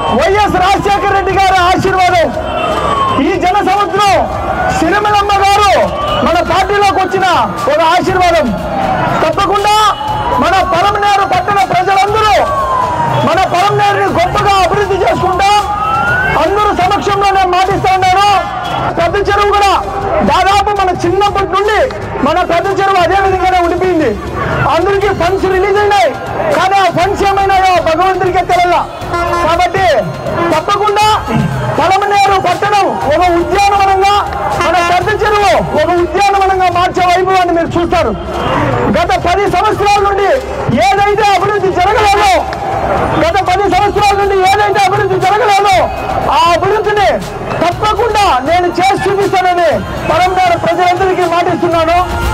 YS Rajasekhara Reddy గారి ఆశీర్వాదం ఈ జన సముద్రం సిరిమలమ్మ గారు మన పార్టీలోకి వచ్చిన ఒక ఆశీర్వాదం తప్పకుండా మన పరమనేరు పట్టణ ప్రజలందరూ మన పరమనేరుని గొప్పగా అభివృద్ధి చేసుకుంటాం అందరూ సమక్షంలో నేను మాటిస్తా ఉన్నాను పెద్ద చెరువు కూడా దాదాపు మన చిన్నప్పటి నుండి మన పెద్ద చెరువు అదే విధంగానే ఉండిపోయింది అందరికీ ఫండ్స్ రిలీజ్ అయినాయి కానీ ఆ ఫండ్స్ ఏమైనాయో భగవంతుడికే తెలల కాబట్టి తప్పకుండా పలమనేరు పట్టణం ఒక ఉద్యానవనంగా మన పెద్ద చెరువు ఒక ఉద్యానవనంగా మార్చే వైభవాన్ని మీరు చూస్తారు గత పది సంవత్సరాల నుండి ఏదైతే అభివృద్ధి జరగలేదో గత పది సంవత్సరాల నుండి ఏదైతే అభివృద్ధి జరగలేదో ఆ అభివృద్ధిని తప్పకుండా నేను చేసి చూపిస్తానని పరంగారు ప్రజలందరికీ మాటిస్తున్నాను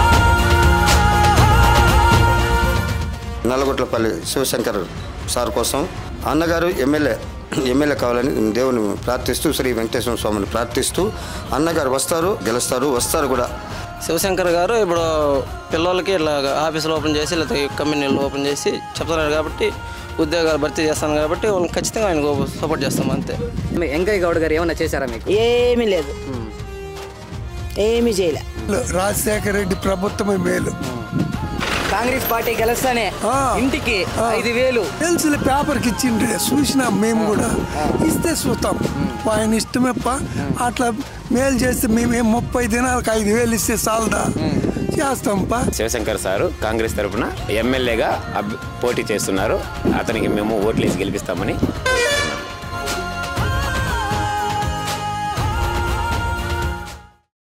నల్లగొట్లపల్లి శివశంకర్ సార్ కోసం అన్నగారు ఎమ్మెల్యే ఎమ్మెల్యే కావాలని దేవుని ప్రార్థిస్తూ శ్రీ వెంకటేశ్వర స్వామిని ప్రార్థిస్తూ అన్నగారు వస్తారు గెలుస్తారు వస్తారు కూడా శివశంకర్ గారు ఇప్పుడు పిల్లలకి ఇట్లా ఆఫీసులు ఓపెన్ చేసి లేకపోతే కంపెనీలు ఓపెన్ చేసి చెప్తున్నారు కాబట్టి ఉద్యోగాలు భర్తీ చేస్తాను కాబట్టి వాళ్ళని ఖచ్చితంగా ఆయనకు సపోర్ట్ చేస్తాం అంతే మీ వెంకయ్య గౌడ్ గారు ఏమన్నా చేశారా మీకు ఏమీ లేదు ఏమీ చేయలే రాజశేఖర రెడ్డి ప్రభుత్వమే మేలు కాంగ్రెస్ పార్టీ గెలుస్తానే ఇంటికి ఐదు వేలు తెలుసులే పేపర్కి ఇచ్చిండ్రే చూసినాం మేము కూడా ఇస్తే చూస్తాం ఆయన ఇష్టమేప్ప అట్లా మేలు చేస్తే మేమేం ముప్పై దినాలకు ఐదు వేలు ఇస్తే చాలదా చేస్తాంపా శివశంకర్ సారు కాంగ్రెస్ తరఫున ఎమ్మెల్యేగా అభ్- పోటీ చేస్తున్నారు అతనికి మేము ఓట్లు వేసి గెలిపిస్తామని